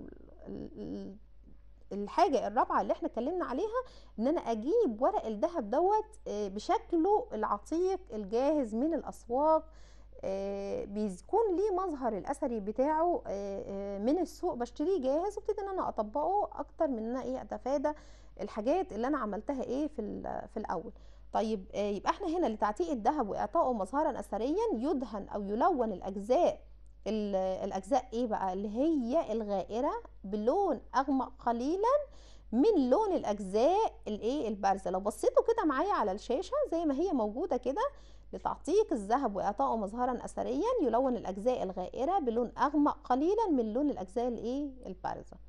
الحاجة الرابعة اللي احنا اتكلمنا عليها ان انا اجيب ورق الذهب دوت بشكله العتيق الجاهز من الاسواق بيكون ليه مظهر الاثري بتاعه من السوق بشتريه جاهز وابتدي ان انا اطبقه اكتر من ان انا ايه اتفادى الحاجات اللي انا عملتها ايه في في الاول طيب يبقى احنا هنا لتعتيق الذهب واعطائه مظهرا اثريا يدهن او يلون الاجزاء الاجزاء ايه بقى اللي هي الغائره بلون اغمق قليلا من لون الاجزاء الايه البارزه لو بصيتوا كده معايا على الشاشه زي ما هي موجوده كده لتعتيق الذهب واعطائه مظهرا اثريا يلون الاجزاء الغائره بلون اغمق قليلا من لون الاجزاء الايه البارزه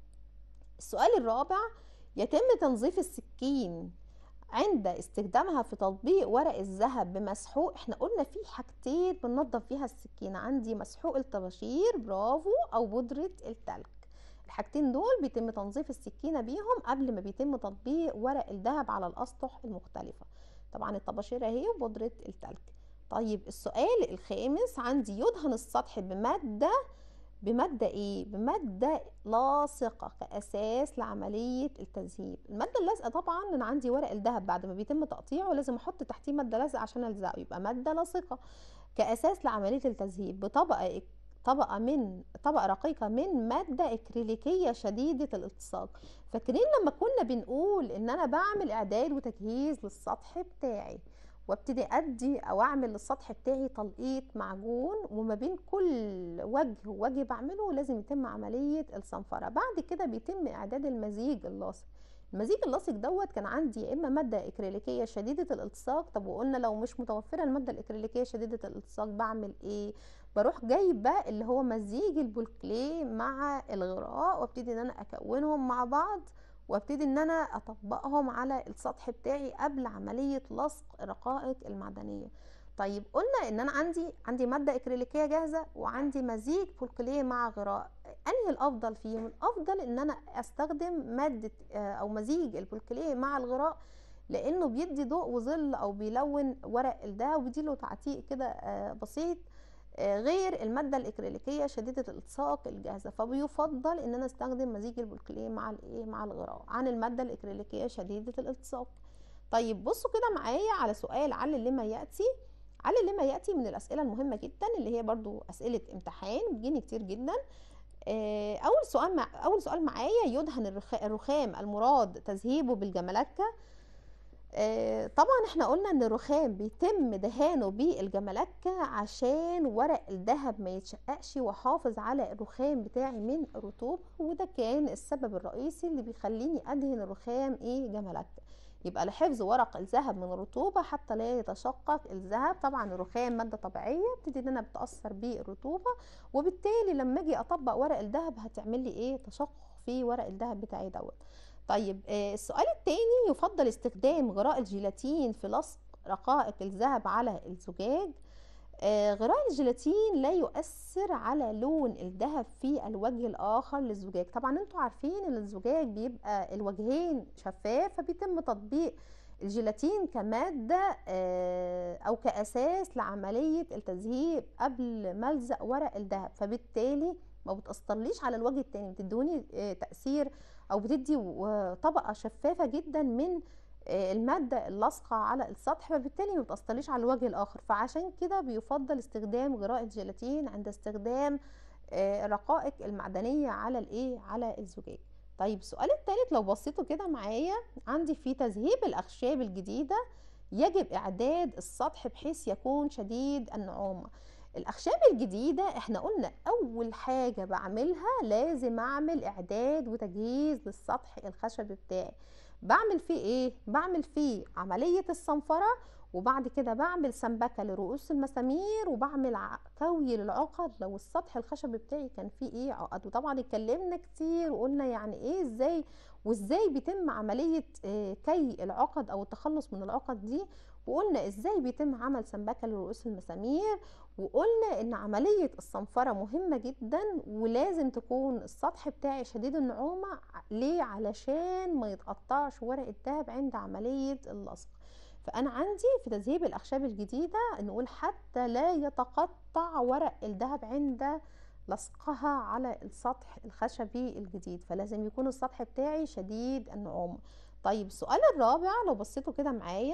السؤال الرابع يتم تنظيف السكين عند استخدامها في تطبيق ورق الذهب بمسحوق احنا قلنا في حاجتين بننضف فيها السكينة عندي مسحوق الطباشير برافو او بودرة التلج الحاجتين دول بيتم تنظيف السكينة بيهم قبل ما بيتم تطبيق ورق الذهب على الاسطح المختلفة طبعا الطباشير اهي وبودرة التلج طيب السؤال الخامس عندي يدهن السطح بمادة بمادة ايه بمادة لاصقة كأساس لعملية التذهيب المادة اللازقة طبعا انا عندي ورق الذهب بعد ما بيتم تقطيعه لازم احط تحتيه مادة لازقة عشان الزقه يبقى مادة لاصقة كأساس لعملية التذهيب بطبقة طبقة من طبقة رقيقة من مادة اكريليكية شديدة الالتصاق فاكرين لما كنا بنقول ان انا بعمل اعداد وتجهيز للسطح بتاعي وابتدي ادي او اعمل للسطح بتاعي تلقيط معجون وما بين كل وجه ووجه بعمله لازم يتم عمليه الصنفره بعد كده بيتم اعداد المزيج اللاصق المزيج اللاصق دوت كان عندي يا اما ماده اكريليكيه شديده الالتصاق طب وقلنا لو مش متوفره الماده الاكريليكيه شديده الالتصاق بعمل ايه بروح جايبه اللي هو مزيج البولكليه مع الغراء وابتدي ان انا اكونهم مع بعض وابتدي ان انا اطبقهم على السطح بتاعي قبل عمليه لصق الرقائق المعدنيه طيب قلنا ان انا عندي عندي ماده اكريليكيه جاهزه وعندي مزيج بولكليه مع غراء انهي الافضل فيهم الافضل ان انا استخدم ماده او مزيج البولكليه مع الغراء لانه بيدي ضوء وظل او بيلون ورق ده وبيديله تعتيق كده آه، بسيط آه، غير الماده الاكريليكيه شديده الالتصاق الجاهزه فبيفضل ان انا استخدم مزيج البولكليه مع الايه مع الغراء عن الماده الاكريليكيه شديده الالتصاق طيب بصوا كده معايا على سؤال علل لما ياتي علل لما ياتي من الاسئله المهمه جدا اللي هي برضو اسئله امتحان بتجيني كتير جدا آه، اول سؤال مع اول سؤال معايا يدهن الرخام المراد تذهيبه بالجملكه آه، طبعا احنا قلنا ان الرخام بيتم دهانه بالجملكة عشان ورق الذهب ما يتشققش واحافظ على الرخام بتاعي من الرطوبة وده كان السبب الرئيسي اللي بيخليني ادهن الرخام ايه جملكة يبقى لحفظ ورق الذهب من الرطوبة حتى لا يتشقق الذهب طبعا الرخام مادة طبيعية بتدي ان انا بتأثر بالرطوبة وبالتالي لما اجي اطبق ورق الذهب هتعمل لي ايه تشقق في ورق الذهب بتاعي دوت طيب آه، السؤال التاني يفضل استخدام غراء الجيلاتين في لصق رقائق الذهب على الزجاج آه، غراء الجيلاتين لا يؤثر على لون الذهب في الوجه الآخر للزجاج طبعا انتوا عارفين ان الزجاج بيبقى الوجهين شفاف فبيتم تطبيق الجيلاتين كمادة آه، أو كأساس لعملية التذهيب قبل ملزق ورق الذهب فبالتالي ما بتأثرليش على الوجه التاني بتدوني آه، تأثير او بتدي و- طبقه شفافه جدا من آه، الماده اللاصقه على السطح فبالتالي ما بتاثرليش على الوجه الاخر فعشان كده بيفضل استخدام غراء الجيلاتين عند استخدام آه، الرقائق المعدنيه على الايه على الزجاج طيب السؤال الثالث لو بصيتوا كده معايا عندي في تذهيب الاخشاب الجديده يجب اعداد السطح بحيث يكون شديد النعومه الاخشاب الجديده احنا قلنا اول حاجه بعملها لازم اعمل اعداد وتجهيز للسطح الخشبي بتاعي بعمل فيه ايه بعمل فيه عمليه الصنفره وبعد كده بعمل سمبكه لرؤوس المسامير وبعمل ع- كوي للعقد لو السطح الخشبي بتاعي كان فيه ايه عقد وطبعا اتكلمنا كتير وقلنا يعني ايه ازاي وازاي بيتم عمليه آه، كي العقد او التخلص من العقد دي وقلنا ازاي بيتم عمل سمبكه لرؤوس المسامير وقلنا ان عملية الصنفرة مهمة جدا ولازم تكون السطح بتاعي شديد النعومة ع- ليه علشان ما يتقطعش ورق الدهب عند عملية اللصق فانا عندي في تذهيب الاخشاب الجديدة نقول حتى لا يتقطع ورق الدهب عند لصقها على السطح الخشبي الجديد فلازم يكون السطح بتاعي شديد النعومة طيب السؤال الرابع لو بصيتوا كده معايا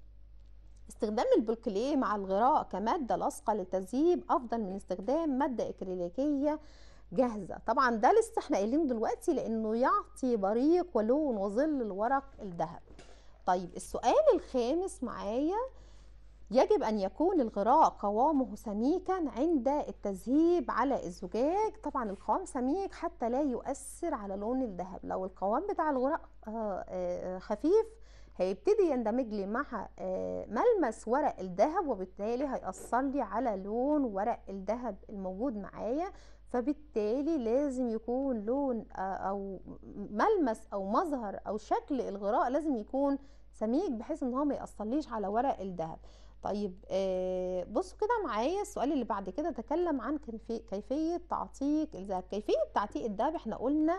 استخدام البوكليه مع الغراء كمادة لاصقة للتذهيب أفضل من استخدام مادة إكريليكية جاهزة طبعا ده لسه احنا قايلين دلوقتي لأنه يعطي بريق ولون وظل الورق الذهب طيب السؤال الخامس معايا يجب أن يكون الغراء قوامه سميكا عند التذهيب على الزجاج طبعا القوام سميك حتى لا يؤثر على لون الذهب لو القوام بتاع الغراء آه، آه، خفيف هيبتدي يندمج لي مع آه، ملمس ورق الذهب وبالتالي هيأثر لي على لون ورق الذهب الموجود معايا فبالتالي لازم يكون لون آه، او ملمس او مظهر او شكل الغراء لازم يكون سميك بحيث ان هو ما يأثرليش على ورق الذهب طيب آه، بصوا كده معايا السؤال اللي بعد كده تكلم عن كيفي- كيفية تعتيق الذهب كيفية تعتيق الذهب احنا قلنا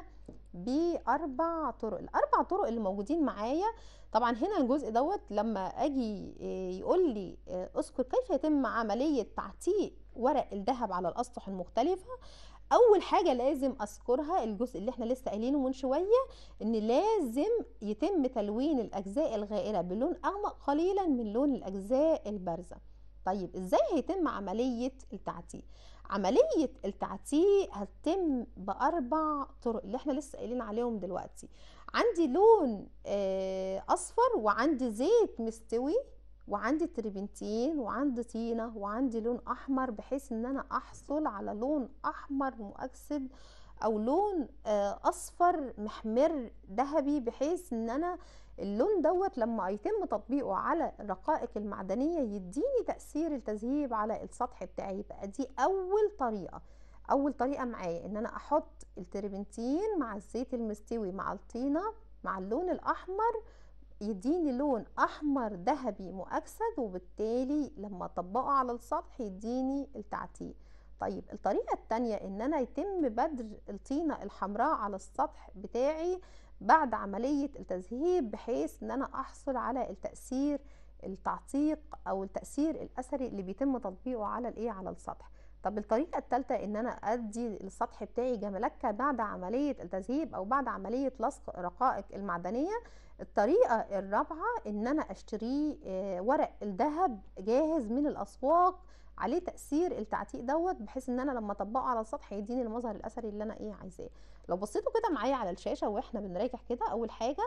بأربع طرق الأربع طرق اللي موجودين معايا طبعا هنا الجزء دوت لما أجي آه، يقول لي آه، اذكر كيف يتم عملية تعتيق ورق الذهب على الأسطح المختلفة أول حاجة لازم أذكرها الجزء اللي احنا لسه قايلينه من شوية إن لازم يتم تلوين الأجزاء الغائرة بلون أغمق قليلا من لون الأجزاء البارزة طيب إزاي هيتم عملية التعتيق عملية التعتيق هتتم بأربع طرق اللي احنا لسه قايلين عليهم دلوقتي عندي لون آه، أصفر وعندي زيت مستوي وعندي تريبنتين وعندي طينة وعندي لون أحمر بحيث إن أنا أحصل على لون أحمر مؤكسد أو لون آه، أصفر محمر ذهبي بحيث إن أنا اللون دوت لما يتم تطبيقه على الرقائق المعدنية يديني تأثير التذهيب على السطح بتاعي يبقى دي أول طريقة أول طريقة معايا إن أنا أحط التربنتين مع الزيت المستوي مع الطينة مع اللون الأحمر يديني لون أحمر ذهبي مؤكسد وبالتالي لما أطبقه على السطح يديني التعتيق طيب الطريقة التانية إن أنا يتم بدر الطينة الحمراء على السطح بتاعي بعد عملية التذهيب بحيث ان انا احصل على التأثير التعتيق او التأثير الاثري اللي بيتم تطبيقه على الايه على السطح طب الطريقة الثالثة ان انا ادي السطح بتاعي جملكة بعد عملية التذهيب او بعد عملية لصق الرقائق المعدنية الطريقة الرابعة ان انا اشتري آه، ورق الذهب جاهز من الاسواق عليه تأثير التعتيق دوت بحيث ان انا لما اطبقه على السطح يديني المظهر الاثري اللي انا ايه عايزاه لو بصيتوا كده معايا على الشاشه واحنا بنراجع كده اول حاجه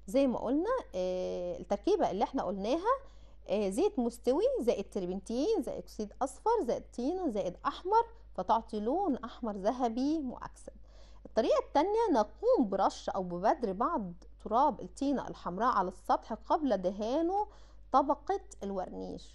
زي ما قلنا آه، التركيبه اللي احنا قلناها آه، زيت مستوي زائد تربنتين زائد اكسيد اصفر زائد طينه زائد احمر فتعطي لون احمر ذهبي مؤكسد الطريقه الثانيه نقوم برش او ببدر بعض تراب الطينه الحمراء على السطح قبل دهانه طبقه الورنيش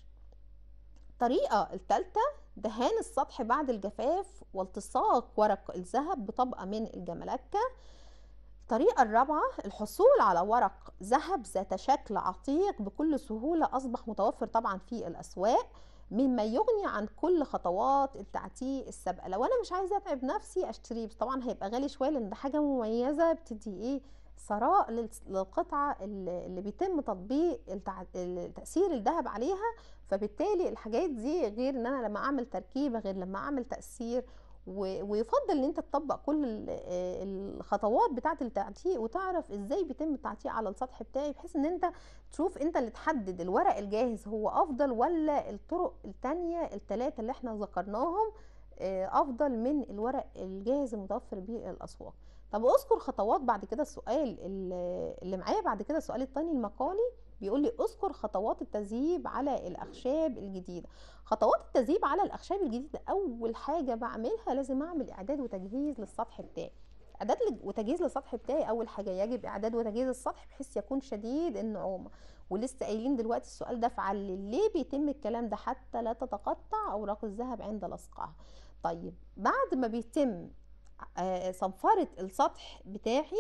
الطريقه الثالثه دهان السطح بعد الجفاف والتصاق ورق الذهب بطبقه من الجملكه الطريقة الرابعة الحصول على ورق ذهب ذات شكل عتيق بكل سهولة أصبح متوفر طبعا في الأسواق مما يغني عن كل خطوات التعتيق السابقة لو أنا مش عايزة أتعب نفسي أشتريه بس طبعا هيبقى غالي شوية لأن ده حاجة مميزة بتدي إيه ثراء للس- للقطعة اللي اللي بيتم تطبيق التع... ال- تأثير الذهب عليها فبالتالي الحاجات دي غير ان انا لما اعمل تركيبة غير لما اعمل تأثير و- ويفضل ان انت تطبق كل ال- آه الخطوات بتاعه التعتيق وتعرف ازاي بيتم التعتيق على السطح بتاعي بحيث ان انت تشوف انت اللي تحدد الورق الجاهز هو افضل ولا الطرق التانية التلاتة اللي احنا ذكرناهم آه، افضل من الورق الجاهز المتوفر بالاسواق طب اذكر خطوات بعد كده السؤال اللي اللي معايا بعد كده السؤال التاني المقالي بيقول لي اذكر خطوات التذييب على الاخشاب الجديده خطوات التذييب على الاخشاب الجديده اول حاجه بعملها لازم اعمل اعداد وتجهيز للسطح بتاعي اعداد لج- وتجهيز للسطح بتاعي اول حاجه يجب اعداد وتجهيز السطح بحيث يكون شديد النعومه ولسه قايلين دلوقتي السؤال ده فعل ليه بيتم الكلام ده حتى لا تتقطع اوراق الذهب عند لصقها طيب بعد ما بيتم آه، صنفرة السطح بتاعي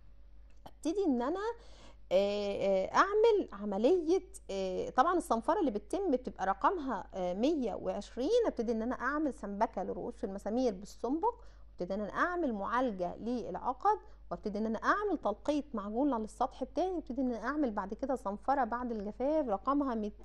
ابتدي ان انا آه، آه، اعمل عمليه آه، طبعا الصنفره اللي بتتم بتبقى رقمها آه، 120 ابتدي ان انا اعمل سمبكه لرؤوس المسامير بالسنبك وابتدي ان انا اعمل معالجه للعقد وابتدي ان انا اعمل تلقيط معجون على السطح بتاعي وابتدي ان انا اعمل بعد كده صنفره بعد الجفاف رقمها 100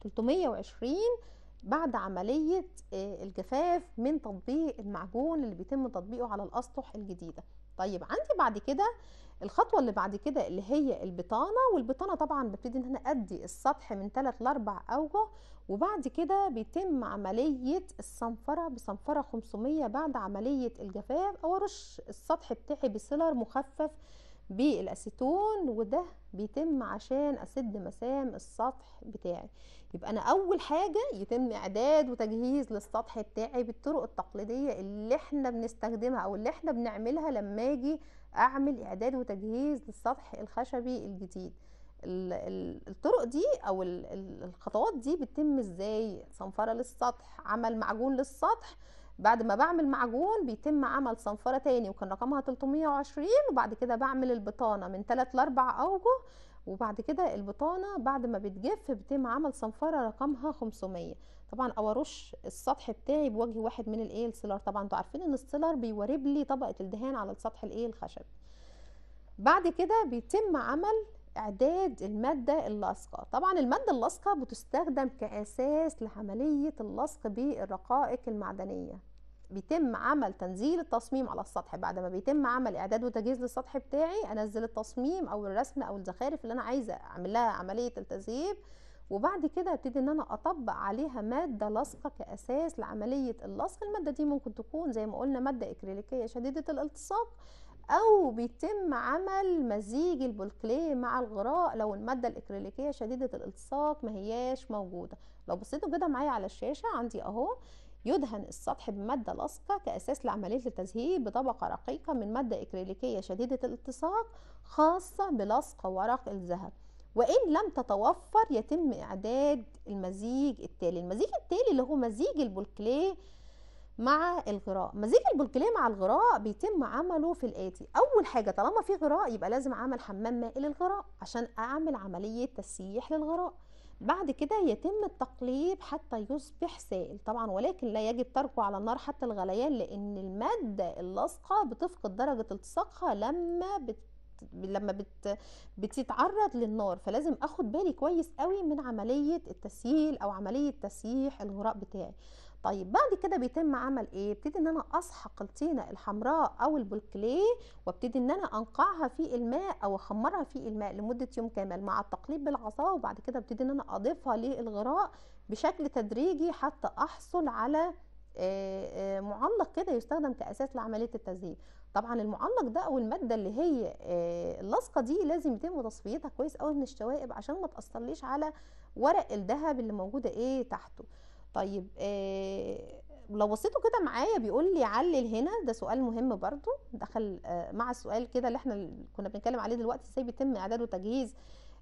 320 بعد عمليه آه، الجفاف من تطبيق المعجون اللي بيتم تطبيقه على الاسطح الجديده طيب عندي بعد كده الخطوه اللي بعد كده اللي هي البطانه والبطانه طبعا ببتدي ان انا ادي السطح من 3 ل 4 اوجه وبعد كده بيتم عمليه الصنفره بصنفره 500 بعد عمليه الجفاف او ارش السطح بتاعي بسيلر مخفف بالاسيتون وده بيتم عشان اسد مسام السطح بتاعي يبقى انا اول حاجه يتم اعداد وتجهيز للسطح بتاعي بالطرق التقليديه اللي احنا بنستخدمها او اللي احنا بنعملها لما اجي اعمل اعداد وتجهيز للسطح الخشبي الجديد ال- ال- الطرق دي او ال- ال- الخطوات دي بتتم ازاي صنفره للسطح عمل معجون للسطح بعد ما بعمل معجون بيتم عمل صنفره تاني وكان رقمها 320 وبعد كده بعمل البطانه من 3 ل 4 اوجه وبعد كده البطانه بعد ما بتجف بيتم عمل صنفره رقمها 500 طبعا او ارش السطح بتاعي بوجه واحد من الايه السيلر طبعا انتوا عارفين ان السيلر بيورب لي طبقه الدهان على السطح الايه الخشبي بعد كده بيتم عمل اعداد الماده اللاصقه طبعا الماده اللاصقه بتستخدم كاساس لعمليه اللصق بالرقائق المعدنيه بيتم عمل تنزيل التصميم على السطح بعد ما بيتم عمل اعداد وتجهيز للسطح بتاعي انزل التصميم او الرسم او الزخارف اللي انا عايزه اعمل لها عمليه التذييب وبعد كده ابتدي ان انا اطبق عليها ماده لاصقه كاساس لعمليه اللصق الماده دي ممكن تكون زي ما قلنا ماده اكريليكيه شديده الالتصاق او بيتم عمل مزيج البولكليه مع الغراء لو الماده الاكريليكيه شديده الالتصاق ما هياش موجوده لو بصيتوا كده معايا على الشاشه عندي اهو يدهن السطح بماده لاصقه كاساس لعمليه التذهيب بطبقه رقيقه من ماده اكريليكيه شديده الالتصاق خاصه بلصق ورق الذهب وان لم تتوفر يتم اعداد المزيج التالي المزيج التالي اللي هو مزيج البولكليه مع الغراء مزيج البولكليه مع الغراء بيتم عمله في الاتي اول حاجه طالما في غراء يبقى لازم اعمل حمام مائي للغراء عشان اعمل عمليه تسييح للغراء بعد كده يتم التقليب حتى يصبح سائل طبعا ولكن لا يجب تركه على النار حتى الغليان لان الماده اللاصقه بتفقد درجه التصاقها لما بت لما بت بتتعرض للنار فلازم اخد بالي كويس قوي من عمليه التسييل او عمليه تسييح الغراء بتاعي طيب بعد كده بيتم عمل ايه ابتدي ان انا اسحق الطينه الحمراء او البولكليه وابتدي ان انا انقعها في الماء او اخمرها في الماء لمده يوم كامل مع التقليب بالعصا وبعد كده ابتدي ان انا اضيفها للغراء بشكل تدريجي حتى احصل على آه، آه، معلق كده يستخدم كاساس لعمليه التزيين طبعا المعلق ده او الماده اللي هي آه، اللاصقه دي لازم يتم تصفيتها كويس قوي من الشوائب عشان ما تاثرليش على ورق الذهب اللي موجوده ايه تحته طيب آه، لو بصيتوا كده معايا بيقول لي علل هنا ده سؤال مهم برضو دخل آه، مع السؤال كده اللي احنا كنا بنتكلم عليه دلوقتي ازاي بيتم اعداد وتجهيز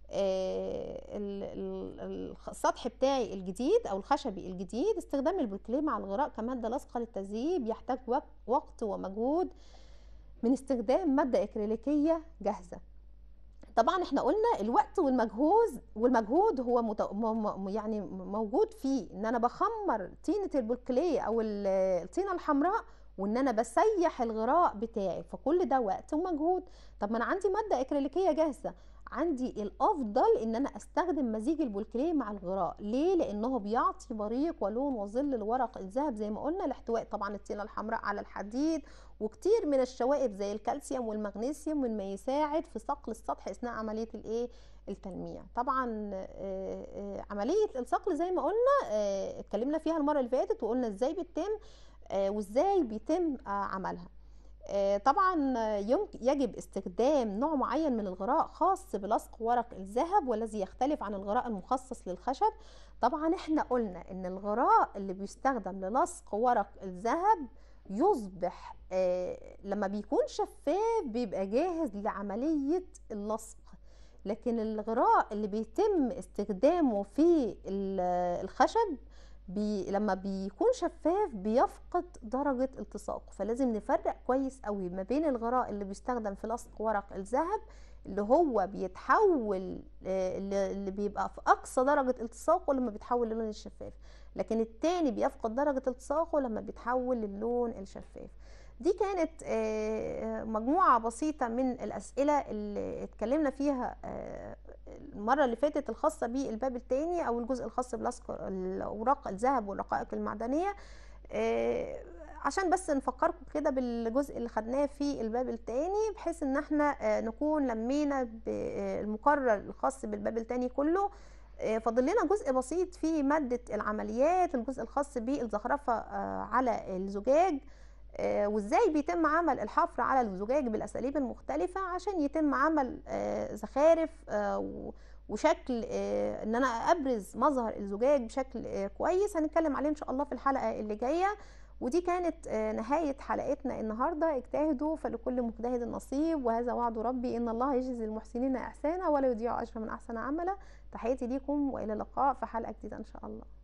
آه، ال- ال- ال- السطح بتاعي الجديد او الخشبي الجديد استخدام البروكليه مع الغراء كماده لاصقه للتذييب يحتاج وق- وقت ومجهود من استخدام ماده اكريليكيه جاهزه طبعا احنا قلنا الوقت والمجهود والمجهود هو مت... م... م... يعني موجود فيه ان انا بخمر طينه البروكليه او ال- الطينه الحمراء وان انا بسيح الغراء بتاعي فكل ده وقت ومجهود طب ما انا عندي ماده اكريليكيه جاهزه عندي الافضل ان انا استخدم مزيج البولكريه مع الغراء ليه لانه بيعطي بريق ولون وظل لورق الذهب زي ما قلنا لاحتواء طبعا الطينه الحمراء على الحديد وكتير من الشوائب زي الكالسيوم والمغنيسيوم مما يساعد في صقل السطح اثناء عمليه الايه التلميع طبعا آه، آه، عمليه الصقل زي ما قلنا آه، اتكلمنا فيها المره اللي فاتت وقلنا ازاي بتتم آه، وازاي بيتم آه، عملها آه، طبعا آه، يمكن يجب استخدام نوع معين من الغراء خاص بلصق ورق الذهب والذي يختلف عن الغراء المخصص للخشب طبعا احنا قلنا ان الغراء اللي بيستخدم للصق ورق الذهب يصبح آه، لما بيكون شفاف بيبقى جاهز لعملية اللصق لكن الغراء اللي بيتم استخدامه في ال- الخشب بي لما بيكون شفاف بيفقد درجة التصاقه فلازم نفرق كويس قوي ما بين الغراء اللي بيستخدم في لصق ورق الذهب اللي هو بيتحول آه، اللي اللي بيبقى في أقصى درجة التصاقه لما بيتحول للون الشفاف لكن التاني بيفقد درجة التصاقه لما بيتحول للون الشفاف دي كانت آه، مجموعة بسيطة من الأسئلة اللي اتكلمنا فيها آه، المرة اللي فاتت الخاصة بالباب التاني أو الجزء الخاص بلصق الأوراق الذهب والرقائق المعدنية آه، عشان بس نفكركم كده بالجزء اللي خدناه في الباب التاني بحيث ان احنا آه، نكون لمينا بالمقرر الخاص بالباب التاني كله آه، فاضل لنا جزء بسيط في مادة العمليات الجزء الخاص بالزخرفة آه، على الزجاج آه، وازاي بيتم عمل الحفر على الزجاج بالاساليب المختلفه عشان يتم عمل آه، زخارف آه، و- وشكل آه، ان انا ابرز مظهر الزجاج بشكل آه، كويس هنتكلم عليه ان شاء الله في الحلقه اللي جايه ودي كانت آه، نهايه حلقتنا النهارده اجتهدوا فلكل مجتهد نصيب وهذا وعد ربي ان الله يجزي المحسنين احسانا ولا يضيع اجر من احسن عملا تحياتي ليكم والى اللقاء في حلقه جديده ان شاء الله